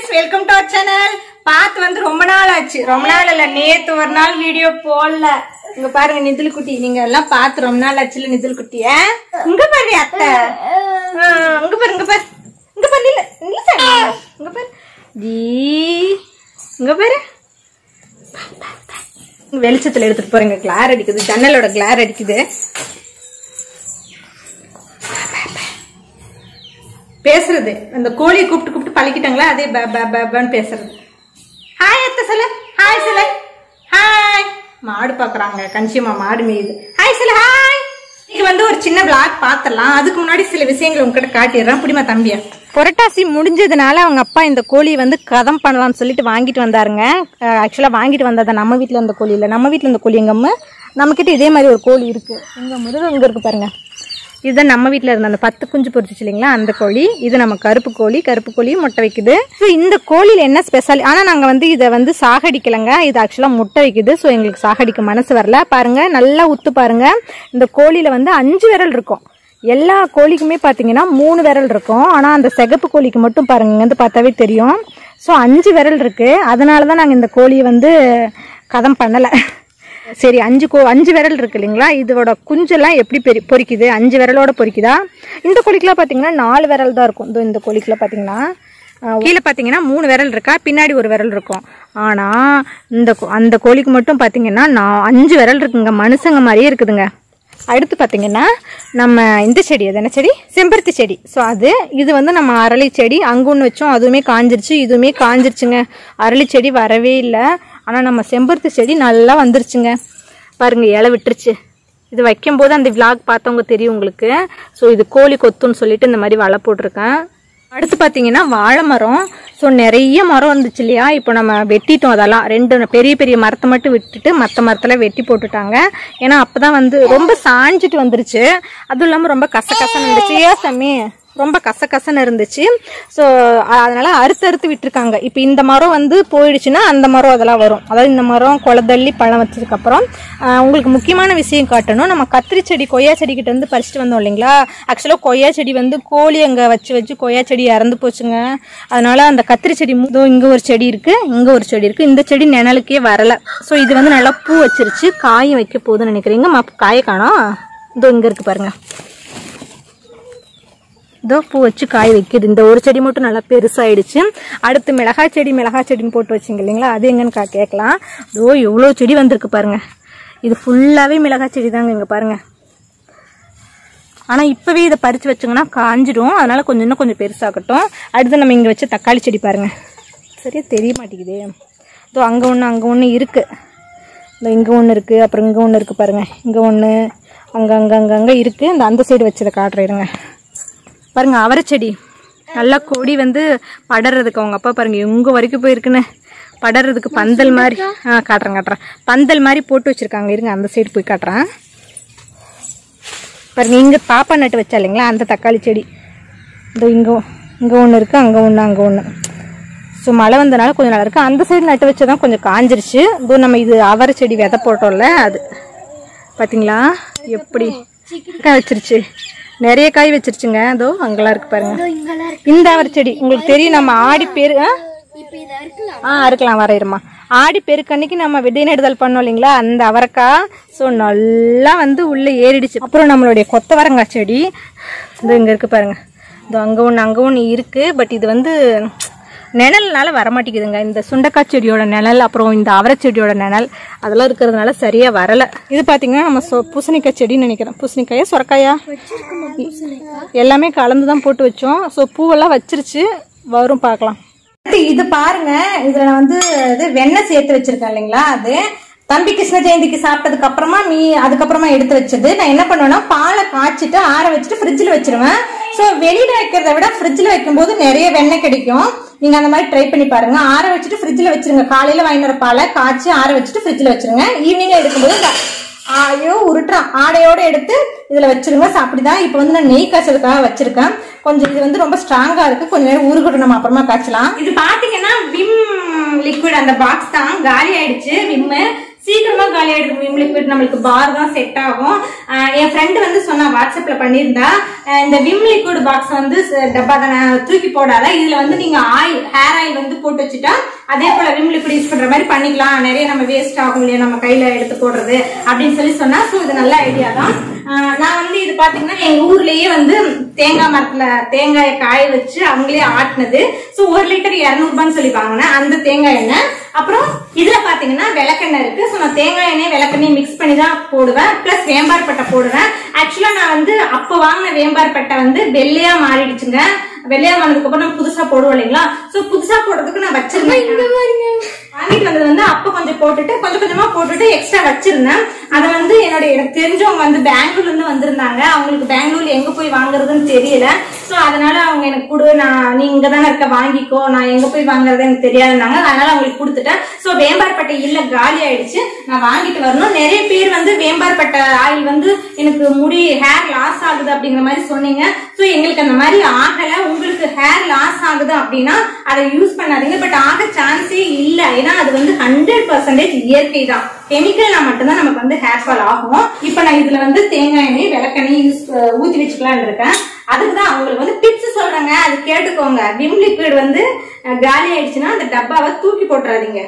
Friends welcome to our channel பார்த்து வந்து ரொம்ப நாள் ஆச்சு ரொம்ப நாள் இல்ல நேத்து ஒரு நாள் வீடியோ போடல இங்க பாருங்க நிதில் குட்டி நீங்க எல்லாம் பார்த்து ரொம்ப நாள் ஆச்சுல நிதில் குட்டிய இங்க பாரு அத்தை ஆ, இங்க பாரு இங்க பாரு இங்க பாரு இல்ல இல்ல சாமி. இங்க பாரு ஜீ இங்க பாரு வெளிச்சத்துல எடுத்துட்டு போறீங்க கிளார் அடிக்குது ஜன்னலோட கிளார் அடிக்குது பேசுறது அந்த கோழியை கூப்பிட்டு கூப்பிட்டு பழக்கிட்டாங்களா அதே ப ப ப பன்னு பேசுறது ஹாய் அத்தை சொல்ல ஹாய் சொல்ல ஹாய் மாடு பாக்குறாங்க கன்சியமா மாடு மேயுது ஹாய் சொல்ல ஹாய் இது வந்து ஒரு சின்ன vlog பாத்திரலாம் அதுக்கு முன்னாடி சில விஷயங்களை உங்ககிட்ட காட்டிடுறேன் புடிமா தம்பியா புரட்டாசி முடிஞ்சதுனால அவங்க அப்பா இந்த கோழியை வந்து கதம் பண்ணலாம்னு சொல்லிட்டு வாங்கிட்டு வந்தாருங்க ஆக்சுவலா வாங்கிட்டு வந்ததா நம்ம வீட்ல இருந்த கோழி இல்ல நம்ம வீட்ல இருந்த கோழி எங்க அம்மா நம்ம கிட்ட இதே மாதிரி ஒரு கோழி இருக்கு எங்க முதல்ல இங்க இருக்கு பாருங்க இதுதான் நம்ம வீட்டில் இருந்த அந்த பத்து குஞ்சு பொரிச்சிச்சு இல்லைங்களா அந்த கோழி இது நம்ம கருப்பு கோழி கருப்பு கோழியும் முட்டை வைக்குது ஸோ இந்த கோழியில் என்ன ஸ்பெஷல் ஆனால் நாங்கள் வந்து இதை வந்து சாகடிக்கலைங்க இது ஆக்சுவலாக முட்டை வைக்குது ஸோ எங்களுக்கு சாகடிக்க மனசு வரல பாருங்க நல்லா உத்து பாருங்க இந்த கோழியில் வந்து அஞ்சு விரல் இருக்கும் எல்லா கோழிக்குமே பார்த்தீங்கன்னா மூணு விரல் இருக்கும் ஆனால் அந்த சிகப்பு கோழிக்கு மட்டும் பாருங்க இங்க வந்து பார்த்தாவே தெரியும் ஸோ அஞ்சு விரல் இருக்கு அதனால தான் நாங்கள் இந்த கோழியை வந்து கதம் பண்ணலை சரி அஞ்சு கோ அஞ்சு விரல் இருக்கு இல்லைங்களா இதோட குஞ்செல்லாம் எப்படி பெரி பொரிக்குது அஞ்சு விரலோட பொரிக்குதா இந்த கோழிக்கெல்லாம் பார்த்தீங்கன்னா நாலு விரல் தான் இருக்கும் இதோ இந்த கோழிக்கெல்லாம் பார்த்தீங்கன்னா ஆஹ், கீழே பார்த்தீங்கன்னா மூணு விரல் இருக்கா பின்னாடி ஒரு விரல் இருக்கும் ஆனால் இந்த கோ- அந்த கோழிக்கு மட்டும் பார்த்தீங்கன்னா நான் அஞ்சு விரல் இருக்குங்க மனுஷங்க மாதிரியே இருக்குதுங்க அடுத்து பார்த்தீங்கன்னா நம்ம இந்த செடி அது என்ன செடி செம்பருத்தி செடி ஸோ அது இது வந்து நம்ம அரளி செடி அங்கே ஒன்று வச்சோம் அதுவுமே காஞ்சிருச்சு இதுவுமே காஞ்சிருச்சுங்க அரளி செடி வரவே இல்லை ஆனால் நம்ம செம்பருத்தி செடி நல்லா வந்துருச்சுங்க பாருங்க இலை விட்டுருச்சு இது வைக்கும்போது அந்த விலாக் பார்த்தவங்க தெரியும் உங்களுக்கு ஸோ இது கோழி கொத்துன்னு சொல்லிட்டு இந்த மாதிரி வலை போட்டிருக்கேன் அடுத்து பார்த்தீங்கன்னா வாழை மரம் ஸோ நிறைய மரம் வந்துச்சு இல்லையா இப்போ நம்ம வெட்டிட்டோம் அதெல்லாம் ரெண்டு பெரிய பெரிய மரத்தை மட்டும் விட்டுட்டு மற்ற மரத்தில் வெட்டி போட்டுட்டாங்க ஏன்னா அப்போ தான் வந்து ரொம்ப சாஞ்சிட்டு வந்துருச்சு அதுவும் இல்லாமல் ரொம்ப கசகசன்னு இருந்துச்சு ஏன் சாமி ரொம்ப கசகசன்னு இருந்துச்சு ஸோ அதனால அறுத்து அறுத்து விட்டுருக்காங்க இப்போ இந்த மரம் வந்து போயிடுச்சுன்னா அந்த மரம் அதெல்லாம் வரும் அதாவது இந்த மரம் குளதள்ளி பழம் வச்சதுக்கப்புறம் ஆஹ், உங்களுக்கு முக்கியமான விஷயம் காட்டணும் நம்ம கத்திரி செடி கொய்யா செடிக்கிட்ட இருந்து பறிச்சுட்டு வந்தோம் இல்லைங்களா ஆக்சுவலாக கொய்யா செடி வந்து கோழி அங்கே வச்சு வச்சு கொய்யா செடி இறந்து போச்சுங்க அதனால அந்த கத்திரி செடி இதோ இங்கே ஒரு செடி இருக்கு இங்கே ஒரு செடி இருக்கு இந்த செடி நிழலுக்கே வரல ஸோ இது வந்து நல்லா பூ வச்சிருச்சு காயும் வைக்க போகுதுன்னு நினைக்கிறீங்க மா காயை காணோம் இதோ இங்கே இருக்கு பாருங்க இதோ பூ வச்சு காய் வைக்குது இந்த ஒரு செடி மட்டும் நல்லா பெருசாயிடுச்சு அடுத்து மிளகாய் செடி மிளகாய் செடின்னு போட்டு வச்சிங்க இல்லைங்களா அது எங்கன்னு கா கேட்கலாம் இதோ எவ்வளோ செடி வந்திருக்கு பாருங்க இது ஃபுல்லாகவே மிளகாய் செடி தாங்க இங்கே பாருங்க ஆனால் இப்போவே இதை பறித்து வச்சோங்கன்னா காஞ்சிடும் அதனால கொஞ்சம் இன்னும் கொஞ்சம் பெருசாகட்டும் அடுத்து நம்ம இங்கே வச்ச தக்காளி செடி பாருங்க சரியா தெரிய மாட்டேங்குதே இதோ அங்கே ஒன்று அங்கே ஒன்று இருக்குது இந்த இங்கே ஒன்று இருக்குது அப்புறம் இங்கே ஒன்று இருக்குது பாருங்க இங்கே ஒன்று அங்கே அங்கே அங்கே அங்கே இருக்குது இந்த அந்த சைடு வச்சதை காட்டுறேன் இருங்க பாருங்க அவரை செடி நல்லா கொடி வந்து படறதுக்கு அவங்க அப்பா பாருங்க எங்க வரைக்கும் போயிருக்குன்னு படறதுக்கு பந்தல் மாதிரி ஆ காட்டுறேன் காட்டுறேன் பந்தல் மாதிரி போட்டு வச்சிருக்காங்க இருங்க அந்த சைடு போய் காட்டுறேன் பாருங்க இங்க பாப்பா நட்டு வச்சா இல்லைங்களா அந்த தக்காளி செடி இதோ இங்க இங்க ஒன்று இருக்கு அங்க ஒன்று அங்க ஒன்று ஸோ மழை வந்தனால கொஞ்சம் நல்லா இருக்கு அந்த சைடு நட்டு வச்சதான் கொஞ்சம் காஞ்சிருச்சு இதோ நம்ம இது அவரை செடி விதை போட்டோம்ல அது பாத்தீங்களா எப்படி காய் வச்சிருச்சு நிறைய காய் வச்சிருச்சுங்க அதோ அங்கெல்லாம் இருக்கு பாருங்க இந்த அவரை செடி உங்களுக்கு தெரியும் நம்ம ஆடி பேரு ஆ? ஆ அறுக்கலாம் வரையிருமா ஆடி பெருக்கன்னைக்கு நம்ம விதை நடுதல் பண்ணோம் இல்லைங்களா அந்த அவரைக்காய் ஸோ நல்லா வந்து உள்ளே ஏறிடுச்சு அப்புறம் நம்மளுடைய கொத்தவரங்காய் செடி இது இங்கே இருக்கு பாருங்க இது அங்கே ஒன்று அங்கே ஒன்று இருக்கு பட் இது வந்து நிழல்னால வரமாட்டேங்குதுங்க இந்த சுண்டக்காய் செடியோட நிழல் அப்புறம் இந்த அவரை செடியோட நிழல் அதெல்லாம் இருக்கிறதுனால சரியா வரல இது பாத்தீங்கன்னா நம்ம சொ- பூசணிக்காய் செடின்னு நினைக்கிறேன் பூசணிக்காயா சொரக்காயா எல்லாமே கலந்து தான் போட்டு வச்சோம் ஸோ பூவெல்லாம் வச்சிருச்சு வரும் பார்க்கலாம் அடுத்து இது பாருங்க இதுல நான் வந்து இது வெண்ணெய் சேர்த்து வச்சிருக்கேன் இல்லைங்களா அது தம்பி கிருஷ்ண ஜெயந்திக்கு சாப்பிட்டதுக்கு அப்புறமா மீ அதுக்கப்புறமா எடுத்து வச்சது நான் என்ன பண்ணுவேன்னா பாலை காய்ச்சிட்டு ஆற வச்சுட்டு ஃப்ரிட்ஜில் வச்சிருவேன் ஸோ வெளியில வைக்கிறத விட ஃப்ரிட்ஜில் வைக்கும்போது நிறைய வெண்ணெய் கிடைக்கும் நீங்க அந்த மாதிரி ட்ரை பண்ணி பாருங்க ஆற வச்சுட்டு ஃப்ரிட்ஜில் வச்சிருங்க காலையில வாங்கின பாலை காய்ச்சி ஆற வச்சுட்டு ஃப்ரிட்ஜில் வச்சிருங்க ஈவினிங்ல எடுக்கும்போது இந்த ஐயோ உருட்டுறான் ஆடையோட எடுத்து இதுல வச்சிருங்க So, அப்படிதான் இப்போ வந்து நான் நெய் காய்ச்சலுக்காக வச்சிருக்கேன் கொஞ்சம் இது வந்து ரொம்ப ஸ்ட்ராங்கா இருக்கு கொஞ்ச நேரம் ஊறுகட்டும் நம்ம அப்புறமா காய்ச்சலாம் இது பாத்தீங்கன்னா விம் லிக்விட் அந்த பாக்ஸ் தான் காலி ஆயிடுச்சு விம்மு சீக்கிரமா காலி ஆயிடும் விம் லிக்விட் நம்மளுக்கு பார் தான் செட் ஆகும் ஆஹ் என் ஃப்ரெண்டு வந்து சொன்னா வாட்ஸ்அப்ல பண்ணியிருந்தா ஆஹ் இந்த விம் லிக்விட் பாக்ஸ் வந்து ச- டப்பா தானே தூக்கி போடாத இதுல வந்து நீங்க ஆயில் ஹேர் ஆயில் வந்து போட்டு வச்சுட்டா அதே போல விம் லிக்விட் யூஸ் பண்ற மாதிரி பண்ணிக்கலாம் நிறைய நம்ம வேஸ்ட் ஆகும் இல்லையா நம்ம கையில எடுத்து போடுறது அப்படின்னு சொல்லி சொன்னா ஸோ இது நல்ல ஐடியா தான் ஆஹ் நான் வந்து இது பாத்தீங்கன்னா எங்க ஊர்லயே வந்து தேங்காய் மரத்துல தேங்காயை காய வச்சு அவங்களே ஆட்டினது ஸோ ஒரு லிட்டர் இரநூறுபான்னு சொல்லி வாங்கினேன் அந்த தேங்காய் எண்ணெய் அப்புறம் இதுல பாத்தீங்கன்னா விளக்கெண்ணெய் இருக்கு ஸோ நான் தேங்காய் எண்ணெய் விளக்கெண்ணெய் மிக்ஸ் பண்ணி தான் போடுவேன் பிளஸ் வேம்பார் பட்டை போடுவேன் ஆக்சுவலா நான் வந்து அப்போ வாங்கின வேம்பார் பட்டை வந்து வெள்ளையா மாறிடுச்சுங்க வெள்ளையா மாறினதுக்கு அப்புறம் நம்ம புதுசா போடுவோம் இல்லைங்களா ஸோ புதுசா போடுறதுக்கு நான் வச்சிருந்தேன் வாங்கிட்டு வந்தது வந்து அப்ப கொஞ்சம் போட்டுட்டு கொஞ்சம் கொஞ்சமா போட்டுட்டு எக்ஸ்ட்ரா வச்சிருந்தேன் அதை வந்து என்னோட எனக்கு தெரிஞ்சவங்க வந்து பெங்களூர்ல இருந்து வந்திருந்தாங்க அவங்களுக்கு பெங்களூர்ல எங்க போய் வாங்குறதுன்னு தெரியல சோ அதனால அவங்க எனக்கு கொடு நான் நீ இங்க தானே இருக்க வாங்கிக்கோ நான் எங்க போய் வாங்குறது எனக்கு தெரியாதுன்னாங்க அதனால அவங்களுக்கு கொடுத்துட்டேன் சோ வேம்பார்பட்டை இல்ல காலி ஆயிடுச்சு நான் வாங்கிட்டு வரணும் நிறைய பேர் வந்து வேம்பார்பட்டை ஆயில் வந்து எனக்கு முடி ஹேர் லாஸ் ஆகுது அப்படிங்கிற மாதிரி சொன்னீங்க சோ எங்களுக்கு அந்த மாதிரி ஆகல உங்களுக்கு ஹேர் லாஸ் ஆகுது அப்படின்னா அதை யூஸ் பண்ணாதீங்க பட் ஆக சான்ஸே இல்ல ஏன்னா அது வந்து ஹண்ட்ரட் பர்சன்டேஜ் இயற்கை தான் கெமிக்கல்னா மட்டும்தான் நமக்கு வந்து ஹேர் ஃபால் ஆகும் இப்ப நான் இதுல வந்து தேங்காய் எண்ணெய் விளக்கெண்ணெய் யூஸ் ஊத்தி வச்சுக்கலாம்னு இருக்கேன் அதுக்கு தான் உங்களுக்கு வந்து டிப்ஸ் சொல்றேங்க அது கேட்டுக்கோங்க விம் லிக்விட் வந்து அஹ், காலி ஆயிடுச்சுன்னா அந்த டப்பாவை தூக்கி போட்டுறாதீங்க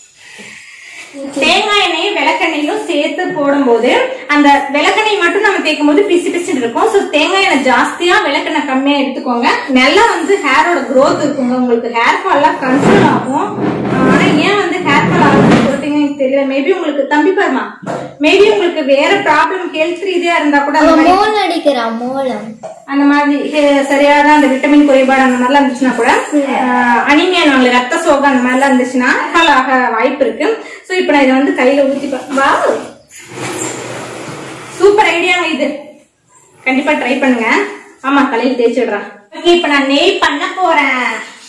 தேங்காய் எண்ணெயும் விளக்கெண்ணையும் சேர்த்து போடும்போது அந்த விளக்கெண்ணெய் மட்டும் நம்ம தேய்க்கும் போது பிசு பிசுன்னு இருக்கும் ஸோ தேங்காய் எண்ணெய் ஜாஸ்தியா விளக்கெண்ணெய் கம்மியா எடுத்துக்கோங்க நல்லா வந்து ஹேரோட growth இருக்குங்க உங்களுக்கு ஹேர் ஃபால்லாம் கண்ட்ரோல் ஆகும் ஆனா ஏன் வந்து ஹேர் ஃபால் ஆகுதுன்னு சொல்றீங்க எனக்கு தெரியல மேபி உங்களுக்கு தம்பி பாருமா மேபி உங்களுக்கு வேற ப்ராப்ளம் ஹெல்த் ரீதியா இருந்தா கூட அந்த மாதிரி மோல் அடிக்கிறா மோலம் அந்த மாதிரி ஹே- சரியான அந்த விட்டமின் குறைபாடு அந்த மாதிரிலாம் இருந்துச்சுன்னா கூட அனிமியா நாங்கள் ரத்த சோகம் அந்த மாதிரிலாம் இருந்துச்சுன்னா fall ஆக வாய்ப்பு இருக்கு ஸோ இப்போ நான் இதை வந்து கையில ஊத்தி வா சூப்பர் ஐடியாங்க இது கண்டிப்பா ட்ரை பண்ணுங்க ஆமா தலையில் தேய்ச்சி விடுறேன் ஓகே இப்போ நான் நெய் பண்ண போறேன்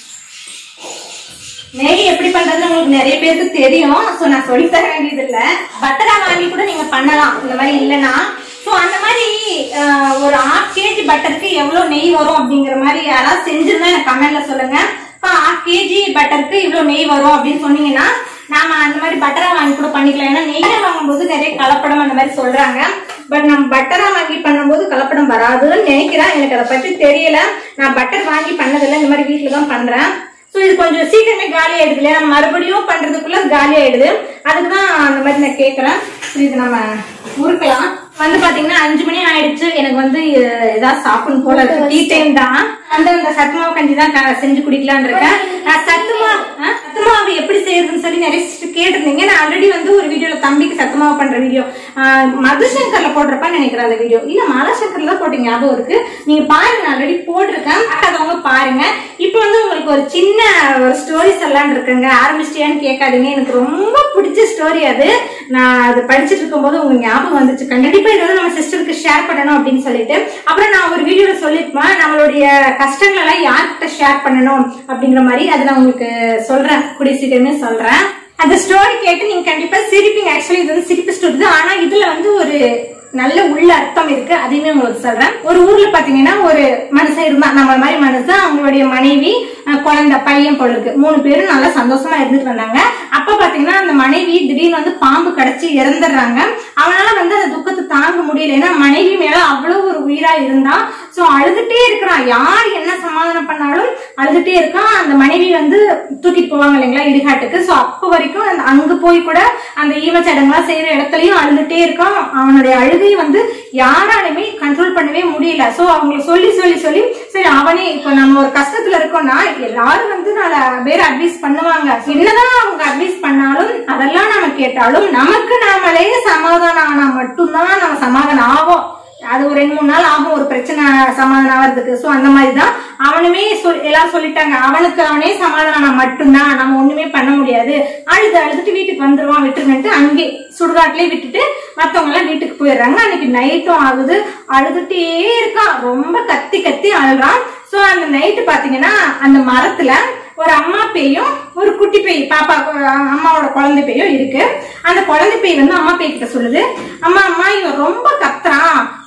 நெய் எப்படி பண்றது உங்களுக்கு நிறைய பேருக்கு தெரியும் சோ நான் சொல்லி தர வேண்டியது இல்ல பட்டரா வாங்கி கூட நீங்க பண்ணலாம் இந்த மாதிரி இல்லனா சோ அந்த மாதிரி அஹ், ஒரு ஹாஃப் கேஜி பட்டருக்கு எவ்வளவு நெய் வரும் அப்படிங்கிற மாதிரி யாராவது செஞ்சிருந்தா எனக்கு கமெண்ட்ல சொல்லுங்க ஹாஃப் கேஜி பட்டருக்கு இவ்வளவு நெய் வரும் அப்படின்னு சொன்னீங்கன்னா நாம அந்த மாதிரி பட்டரா வாங்கி கூட பண்ணிக்கலாம் ஏன்னா நெய்யை வாங்கும்போது நிறைய கலப்படம் அந்த மாதிரி சொல்றாங்க பட் நம்ம பட்டரா வாங்கி பண்ணும்போது கலப்படம் வராதுன்னு நினைக்கிறேன் எனக்கு அதை பத்தி தெரியல நான் பட்டர் வாங்கி பண்ணதில்லை இந்த மாதிரி வீட்டுல தான் பண்றேன் சோ இது கொஞ்சம் சீக்கிரமே காலி ஆயிடுது இல்லையா நம்ம மறுபடியும் பண்றதுக்குள்ள அது காலி ஆயிடுது அதுக்கு தான் அந்த மாதிரி நான் கேக்குறேன் சரி, இது நம்ம உருக்கலாம் வந்து பாத்தீங்கன்னா அஞ்சு மணி ஆயிடுச்சு எனக்கு வந்து அஹ், ஏதாவது சாப்பிடணும் போல இருக்கு டீ டைம் தான் வந்து அந்த சத்து மாவு கஞ்சி தான் க- செஞ்சு குடிக்கலாம்னு இருக்கேன் நான் சத்து மாவு அஹ், சத்து மாவு எப்படி செய்யறதுன்னு சொல்லி நிறைய sister கேட்டிருந்தீங்க நான் ஆல்ரெடி வந்து ஒரு வீடியோல தம்பிக்கு சத்து மாவு பண்ற வீடியோ மதுசங்கர்ல போடுறப்ப நினைக்கிறேன் அந்த வீடியோ இல்ல மலசங்கர்ல தான் போட்டீங்க ஞாபகம் இருக்கு நீங்க பாருங்க நான் ஆல்ரெடி போட்டிருக்கேன் பார்க்காதவங்க பாருங்க இப்போ வந்து உங்களுக்கு ஒரு சின்ன ஒரு ஸ்டோரி சொல்லலாம்னு இருக்குங்க ஆரம்பிச்சிட்டியான்னு கேட்காதீங்க எனக்கு ரொம்ப பிடிச்ச ஸ்டோரி அது நான் அது படிச்சிட்டு இருக்கும்போது உங்களுக்கு ஞாபகம் வந்துச்சு கண்டிப்பா இது வந்து நம்ம சிஸ்டருக்கு ஷேர் பண்ணணும் அப்படின்னு சொல்லிட்டு அப்புறம் நான் ஒரு வீடியோல சொல்லிருப்பேன் நம்மளுடைய கஷ்டங்கள் எல்லாம் யார்கிட்ட ஷேர் பண்ணணும் அப்படிங்கிற மாதிரி அதை நான் உங்களுக்கு சொல்றேன் கூடிய சீக்கிரமே சொல்றேன் அந்த ஸ்டோரி கேட்டு நீங்க கண்டிப்பா சிரிப்பீங்க ஆக்சுவலி இது வந்து சிரிப்பு ஸ்டோரி தான் ஆனா இதுல வந்து ஒரு நல்ல உள்ள அர்த்தம் இருக்கு அதையுமே உங்களுக்கு சொல்றேன் ஒரு ஊர்ல பாத்தீங்கன்னா ஒரு மனுஷன் இருந்தா நம்ம மாதிரி மனுஷன் அவங்களுடைய மனைவி அஹ், குழந்தை பையன் போல இருக்கு மூணு பேரும் நல்லா சந்தோஷமா இருந்துட்டு வந்தாங்க அப்ப பாத்தீங்கன்னா அந்த மனைவி திடீர்னு வந்து பாம்பு கடிச்சு இறந்துடுறாங்க அவனால வந்து அந்த துக்கத்தை தாங்க முடியல ஏன்னா மனைவி மேல அவ்வளவு ஒரு உயிரா இருந்தான் சோ அழுதுட்டே இருக்கிறான் யார் என்ன சமாதானம் பண்ணாலும் அழுதுட்டே இருக்கான் அந்த மனைவி வந்து தூக்கிட்டு போவாங்க இல்லைங்களா இடுகாட்டுக்கு சோ அப்ப வரைக்கும் அந்த அங்க போய் கூட அந்த ஈமச்சடங்கெல்லாம் செய்யற இடத்துலயும் அழுதுட்டே இருக்கான் அவனுடைய அழுகை வந்து யாராலுமே கண்ட்ரோல் பண்ணவே முடியல சோ அவங்களை சொல்லி சொல்லி சொல்லி சரி அவனே இப்ப நம்ம ஒரு கஷ்டத்துல இருக்கோம்னா எல்லாரும் வந்து நாலு பேர் அட்வைஸ் பண்ணுவாங்க என்னதான் அவங்க அட்வைஸ் பண்ணாலும் அதெல்லாம் நம்ம கேட்டாலும் நமக்கு நாமளே சமாதானம் ஆனா மட்டும்தான் நம்ம சமாதானம் ஆகும் அது ஒரு ரெண்டு மூணு நாள் ஆகும் ஒரு பிரச்சனை சமாதானம் ஆகிறதுக்கு சோ அந்த மாதிரி தான் அவனுமே சொல் எல்லாம் சொல்லிட்டாங்க அவனுக்கு அவனே சமாதானம் ஆனா மட்டும்தான் நம்ம ஒண்ணுமே பண்ண முடியாது அழுது அழுதுட்டு வீட்டுக்கு வந்துருவான் விட்டுருங்கன்ட்டு அங்கே சுடுகாட்டிலே விட்டுட்டு மத்தவங்க எல்லாம் வீட்டுக்கு போயிடுறாங்க அன்னைக்கு நைட்டும் ஆகுது அழுதுட்டே இருக்கான் ரொம்ப கத்தி கத்தி அழுறான் சோ அந்த நைட்டு பாத்தீங்கன்னா அந்த மரத்துல ஒரு அம்மா பேயும் ஒரு குட்டி பேய் பாப்பா அம்மாவோட குழந்தை பேயும் இருக்கு அந்த குழந்தை பேய் வந்து அம்மா பேய் கிட்ட சொல்லுது அம்மா அம்மா இவன் ரொம்ப கத்துறான்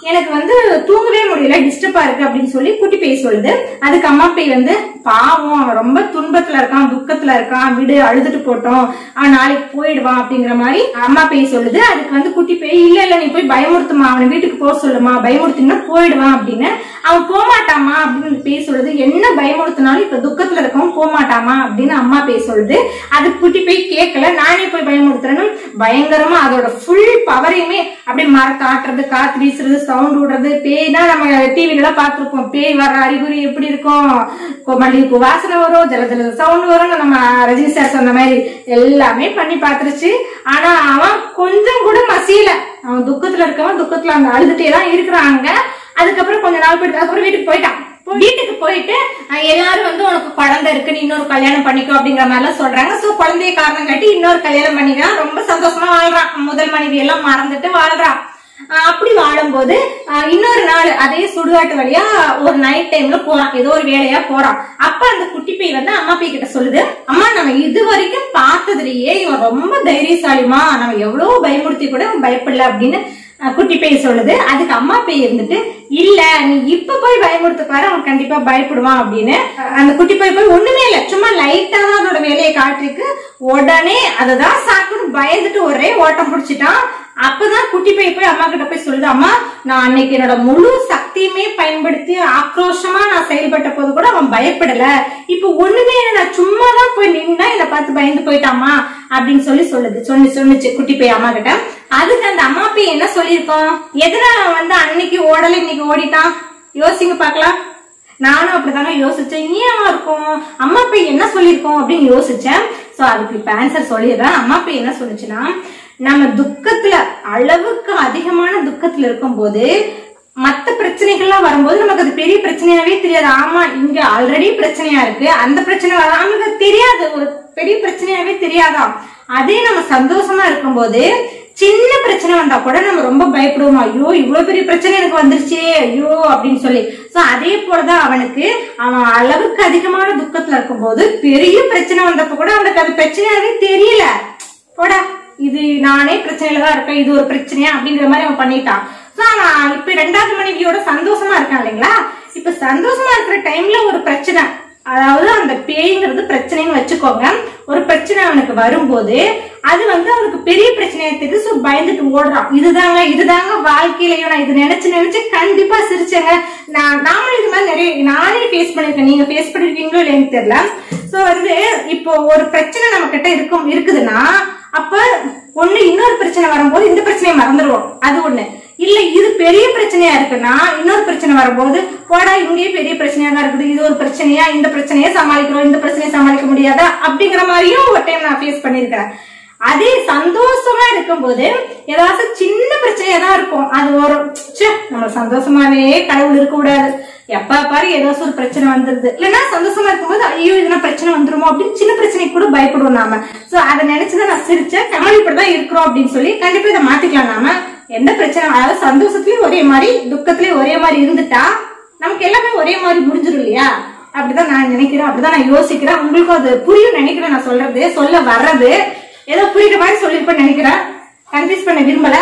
எனக்கு வந்து தூங்கவே முடியல டிஸ்டர்பா இருக்கு அப்படின்னு சொல்லி குட்டி பேய் சொல்லுது அதுக்கு அம்மா பேய் வந்து பாவம் அவன் ரொம்ப துன்பத்துல இருக்கான் துக்கத்துல இருக்கான் விடு அழுதுட்டு போட்டோம் அவன் நாளைக்கு போயிடுவான் அப்படிங்கிற மாதிரி அம்மா பேய் சொல்லுது அதுக்கு வந்து குட்டி பேய் இல்ல இல்ல நீ போய் பயமுறுத்துமா அவனை வீட்டுக்கு போக சொல்லுமா பயமுறுத்தினா போயிடுவான் அப்படின்னு அவன் போமாட்டாமா அப்படின்னு அந்த பேய் சொல்லுது என்ன பயமுறுத்தினாலும் இப்ப துக்கத்துல இருக்கவன் போமாட்டாமா அப்படின்னு அம்மா பேய் சொல்லுது அதுக்கு குட்டி பேய் கேட்கல நானே போய் பயமுறுத்துறேன்னு பயங்கரமா அதோட ஃபுல் பவரையுமே அப்படியே மர காட்டுறது காத்து வீசுறது சவுண்ட் விடுறது பேய்னா நம்ம டிவில எல்லாம் பார்த்திருப்போம் பேய் வர அறிகுறி எப்படி இருக்கும் கொ- மல்லிகைப்பூ வாசனை வரும் ஜல ஜல சவுண்ட் வரும் நம்ம ரஜினி சார் சொன்ன மாதிரி எல்லாமே பண்ணி பார்த்துருச்சு ஆனா அவன் கொஞ்சம் கூட மசியல அவன் துக்கத்துல இருக்கவன் துக்கத்துல அந்த அழுதுட்டே தான் இருக்கிறாங்க அதுக்கப்புறம் கொஞ்ச நாள் போயிட்டு அதுக்கப்புறம் வீட்டுக்கு போயிட்டான் வீட்டுக்கு போயிட்டு அஹ், எல்லாரும் வந்து உனக்கு குழந்தை இருக்கு நீ இன்னொரு கல்யாணம் பண்ணிக்கோ அப்படிங்கிற மாதிரி எல்லாம் சொல்றாங்க சோ குழந்தைய காரணம் காட்டி இன்னொரு கல்யாணம் பண்ணிக்கிறான் ரொம்ப சந்தோஷமா வாழ்றான் முதல் மனைவி எல்லாம் மறந்துட்டு வாழ்றான் அஹ், அப்படி வாழும்போது அஹ், இன்னொரு நாள் அதே சுடுகாட்டு வழியா ஒரு நைட் டைம்ல போறான் ஏதோ ஒரு வேலையா போறான் அப்ப அந்த குட்டி பேய் வந்து அம்மா பேய் கிட்ட சொல்லுது அம்மா நம்ம இது வரைக்கும் பார்த்ததுலயே இவன் ரொம்ப தைரியசாலிமா நம்ம எவ்வளவு பயமுறுத்தி கூட இவன் பயப்படல அப்படின்னு அஹ், குட்டி பேய் சொல்லுது அதுக்கு அம்மா பேய் இருந்துட்டு இல்ல நீ இப்ப போய் பயமுறுத்துக்காரு அவன் கண்டிப்பா பயப்படுவான் அப்படின்னு அஹ், அந்த குட்டி பேய் போய் ஒண்ணுமே இல்ல சும்மா லைட்டா தான் அதோட வேலையை காட்டிருக்கு உடனே அததான் சாக்குன்னு பயந்துட்டு ஒரே ஓட்டம் பிடிச்சிட்டான் அப்பதான் குட்டி பேய் போய் அம்மா கிட்ட போய் சொல்லுது அம்மா நான் அன்னைக்கு என்னோட முழு சக்தியுமே பயன்படுத்தி ஆக்ரோஷமா நான் செயல்பட்ட போது கூட அவன் பயப்படல இப்ப ஒண்ணுமே இல்ல, நான் சும்மா தான் போய் நின்னா என்னை பார்த்து பயந்து போயிட்டாமா அப்படின்னு சொல்லி சொல்லுது சொல்லி சொன்னுச்சு குட்டி பேய் அம்மா கிட்ட அதுக்கு அந்த அம்மா பேய் என்ன சொல்லியிருக்கோம் எதனால அவன் வந்து அன்னைக்கு ஓடல இன்னைக்கு ஓடிட்டான் யோசிங்க பார்க்கலாம் நானும் அப்படிதாங்க யோசிச்சேன் ஏன் இருக்கும் அம்மா போய் என்ன சொல்லியிருக்கோம் அப்படின்னு யோசிச்சேன் சோ அதுக்கு இப்ப ஆன்சர் சொல்லிடுறேன் அம்மா போய் என்ன சொல்லுச்சுன்னா நம்ம துக்கத்துல அளவுக்கு அதிகமான துக்கத்துல இருக்கும்போது மத்த பிரச்சனைகள்லாம் வரும்போது நமக்கு அது பெரிய பிரச்சனையாவே தெரியாது ஆமா இங்க ஆல்ரெடி பிரச்சனையா இருக்கு அந்த பிரச்சனை வர நமக்கு அது தெரியாது ஒரு பெரிய பிரச்சனையாவே தெரியாதாம் அதே நம்ம சந்தோஷமா இருக்கும்போது சின்ன பிரச்சனை வந்தா கூட நம்ம ரொம்ப பயப்படுவோம் ஐயோ இவ்வளவு பெரிய பிரச்சனை எனக்கு வந்துருச்சே ஐயோ அப்படின்னு சொல்லி சோ அதே போலதான் அவனுக்கு அவன் அளவுக்கு அதிகமான துக்கத்துல இருக்கும்போது பெரிய பிரச்சனை வந்தப்ப கூட அவனுக்கு அது பிரச்சனையாவே தெரியல போடா இது நானே பிரச்சனையில தான் இருக்கேன் இது ஒரு பிரச்சனையா அப்படிங்கிற மாதிரி அவன் பண்ணிட்டான் சோ அவன் இப்ப ரெண்டாவது மனைவியோட சந்தோஷமா இருக்கான் இல்லைங்களா இப்ப சந்தோஷமா இருக்கிற டைம்ல ஒரு பிரச்சனை அதாவது அந்த பேய்ங்கிறது பிரச்சனைன்னு வச்சுக்கோங்க ஒரு பிரச்சனை அவனுக்கு வரும்போது அது வந்து அவனுக்கு பெரிய பிரச்சனையா தெரியுது சோ பயந்துட்டு ஓடுறான் இதுதாங்க இதுதாங்க வாழ்க்கையிலயும் நான் இது நினைச்சு நினைச்சு கண்டிப்பா சிரிச்சேங்க நான் நாமளும் இது மாதிரி நிறைய நானே ஃபேஸ் பண்ணிருக்கேன் நீங்க ஃபேஸ் பண்ணிருக்கீங்களோ இல்லைன்னு தெரியல சோ வந்து இப்போ ஒரு பிரச்சனை நம்ம கிட்ட இருக்கும் இருக்குதுன்னா அப்ப ஒண்ணு இன்னொரு பிரச்சனை வரும்போது இந்த பிரச்சனையை மறந்துடுவோம் அது ஒண்ணு இல்ல இது பெரிய பிரச்சனையா இருக்குன்னா இன்னொரு பிரச்சனை வரும்போது போடா இங்கேயே பெரிய பிரச்சனையா தான் இருக்குது இது ஒரு பிரச்சனையா இந்த பிரச்சனையை சமாளிக்கிறோம் இந்த பிரச்சனையை சமாளிக்க முடியாதா அப்படிங்கிற மாதிரியும் ஒரு டைம் நான் ஃபேஸ் பண்ணிருக்கேன் அதே சந்தோஷமா இருக்கும்போது ஏதாவது சின்ன பிரச்சனையா தான் இருக்கும் அது ஒரு ச்சே நம்ம சந்தோஷமாவே கடவுள் இருக்க கூடாது எப்ப பாரு ஏதாச்சும் ஒரு பிரச்சனை வந்துருது இல்லைன்னா சந்தோஷமா இருக்கும்போது ஐயோ இதுனா பிரச்சனை வந்துருமோ அப்படின்னு சின்ன பிரச்சனைக்கு கூட பயப்படுவோம் நாம சோ அதை நினைச்சுதான் நான் சிரிச்சேன் கமல் இப்படிதான் இருக்கிறோம் அப்படின்னு சொல்லி கண்டிப்பா இதை மாத்திக்கலாம் நாம எந்த பிரச்சனை அதாவது சந்தோஷத்துலயும் ஒரே மாதிரி துக்கத்துலயும் ஒரே மாதிரி இருந்துட்டா நமக்கு எல்லாமே ஒரே மாதிரி முடிஞ்சிடும் இல்லையா அப்படிதான் நான் நினைக்கிறேன் அப்படிதான் நான் யோசிக்கிறேன் உங்களுக்கும் அது புரியும் நினைக்கிறேன் நான் சொல்றது சொல்ல வர்றது ஏதோ புரியுற மாதிரி சொல்லிருப்பேன்னு நினைக்கிறேன் கன்ஃபியூஸ் பண்ண விரும்பல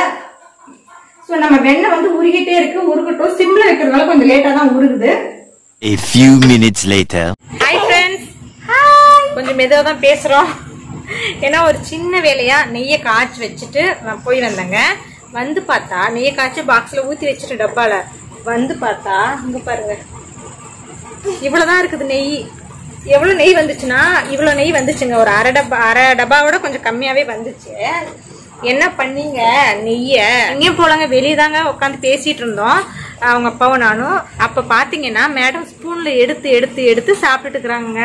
சோ நம்ம வெண்ணெய் வந்து உருகிட்டே இருக்கு உருகட்டும் சிம்ல வைக்கிறதுனால கொஞ்சம் லேட்டா தான் உருகுது A few minutes later. Hi friends கொஞ்சம் மெதுவாக தான் பேசுகிறோம் ஏன்னா ஒரு சின்ன வேலையா நெய்யை காய்ச்சி வச்சுட்டு நான் போய் வந்தேங்க வந்து பார்த்தா நெய்யை காய்ச்சி பாக்ஸில் ஊற்றி வச்சுட்டு டப்பால வந்து பார்த்தா இங்கே பாருங்க இவ்வளோதான் இருக்குது நெய் எவ்வளோ நெய் வந்துச்சுன்னா இவ்வளோ நெய் வந்துச்சுங்க ஒரு அரை டப்பா அரை டப்பாவோட கொஞ்சம் கம்மியாகவே வந்துச்சு என்ன பண்ணீங்க நெய்யை எங்கேயும் போலாங்க வெளியே தாங்க உட்காந்து பேசிட்டு இருந்தோம் அவங்க அப்பாவும் நானும் அப்போ பார்த்தீங்கன்னா மேடம் ஸ்பூனில் எடுத்து எடுத்து எடுத்து சாப்பிட்டுட்டு இருக்கிறாங்க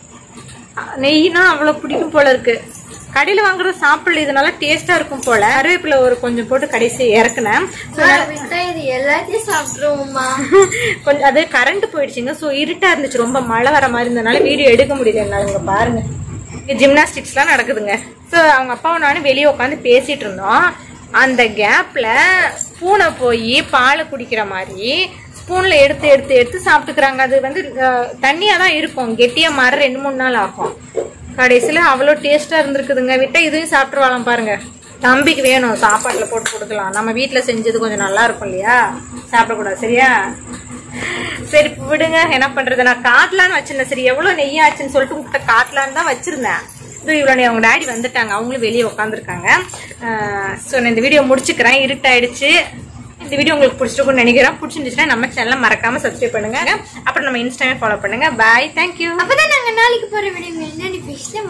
நெய்னா அவ்வளோ பிடிக்கும் போல இருக்கு கடையில் வாங்குறது சாப்பிடல இதனால டேஸ்டா இருக்கும் போல கருவேப்பிலை ஒரு கொஞ்சம் போட்டு கடைசி இறக்குனேன் So, விட்டா இது எல்லாத்தையும் சாப்பிட்டுருவோம்மா கொஞ்சம் அது கரண்ட் போயிடுச்சுங்க ஸோ இருட்டா இருந்துச்சு ரொம்ப மழை வர மாதிரி இருந்தனால வீடியோ எடுக்க முடியல என்னால இங்க பாருங்க இங்க ஜிம்னாஸ்டிக்ஸ்லாம் நடக்குதுங்க ஸோ அவங்க அப்பாவும் நானும் வெளியே உட்காந்து பேசிட்டு இருந்தோம் அந்த கேப்ல பூனை போய் பாலை குடிக்கிற மாதிரி ஸ்பூன்ல எடுத்து எடுத்து எடுத்து சாப்பிட்டுக்கிறாங்க அது வந்து அஹ், தண்ணியா தான் இருக்கும் கெட்டியா மாற ரெண்டு மூணு நாள் ஆகும் கடைசியில அவ்வளோ டேஸ்டா இருந்திருக்குதுங்க விட்டா இதையும் சாப்பிட்டுருவாளாம் பாருங்க தம்பிக்கு வேணும் சாப்பாட்டுல போட்டு கொடுக்கலாம் நம்ம வீட்ல செஞ்சது கொஞ்சம் நல்லா இருக்கும் இல்லையா சாப்பிடக்கூடாது சரியா சரி இப்ப விடுங்க என்ன பண்றது நான் காட்டலான்னு வச்சிருந்தேன் சரி எவ்வளவு நெய் ஆச்சுன்னு சொல்லிட்டு உங்ககிட்ட காட்டலான்னு தான் வச்சிருந்தேன் இது இவ்வளோ அவங்க டாடி வந்துட்டாங்க அவங்களும் வெளியே உட்காந்துருக்காங்க ஸோ நான் இந்த வீடியோ முடிச்சுக்கிறேன் இருட்டாயிடுச்சு இந்த வீடியோ உங்களுக்கு பிடிச்சிருக்கும்னு நினைக்கிறேன் பிடிச்சிருந்துச்சுன்னா நம்ம சேனலை மறக்காம சப்ஸ்கிரைப் பண்ணுங்க அப்புறம் நம்ம இன்ஸ்டாவே ஃபாலோ பண்ணுங்க பாய் தேங்க்யூ அப்பதான் நாங்க நாளைக்கு போற வீடியோ என்ன பேசல